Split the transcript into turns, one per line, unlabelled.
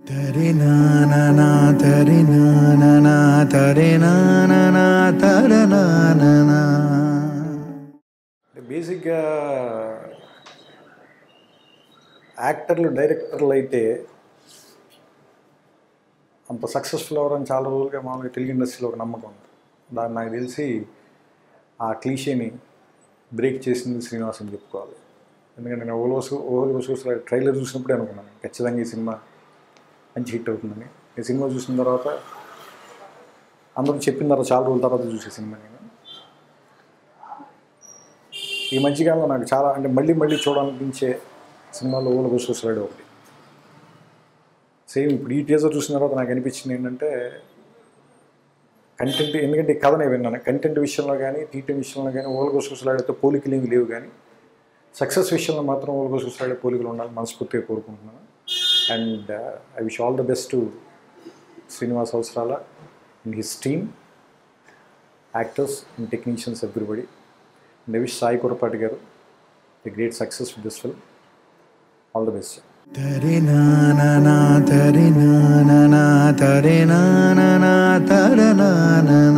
తరి నానా తరి నానా తరి నానా తర నానా
బేసిక్గా యాక్టర్లు డైరెక్టర్లు అయితే అంత సక్సెస్ఫుల్ అవ్వరని చాలా రోజులుగా మామూలుగా తెలుగు ఇండస్ట్రీలో ఒక నమ్మకం ఉంది దాన్ని నాకు తెలిసి ఆ క్లీషేని బ్రేక్ చేసింది శ్రీనివాస్ అని చెప్పుకోవాలి ఎందుకంటే నేను ఓలో ఓలో ట్రైలర్ చూసినప్పుడే అనుకున్నాను ఖచ్చితంగా ఈ సినిమా మంచి హిట్ అవుతుందని ఈ సినిమా చూసిన తర్వాత అందరూ చెప్పిన తర్వాత చాలా రోజుల తర్వాత చూసే సినిమా నేను ఈ మధ్యకాలంలో నాకు చాలా అంటే మళ్ళీ మళ్ళీ చూడాలనిపించే సినిమాలో ఓల విశ్వసరాడు ఒకటి సేమ్ ఇప్పుడు ఈ టీజర్ చూసిన తర్వాత నాకు అనిపించింది ఏంటంటే కంటెంట్ ఎందుకంటే ఈ కథనే విన్నాను కంటెంట్ విషయంలో కానీ టీటీ విషయంలో కానీ ఓలగో సూసలాడితే పోలికలు ఏమి లేవు కానీ సక్సెస్ విషయంలో మాత్రం ఓలగో సూసలాడే పోలికలు ఉండాలి మనస్ఫూర్తిగా కోరుకుంటున్నాను and I wish all the best to Srinivas Avasarala and his team actors and technicians everybody and I wish Sai Kurapati garu the great success with this film all the best
తరి నానా తరి నానా తరి నానా తర నానా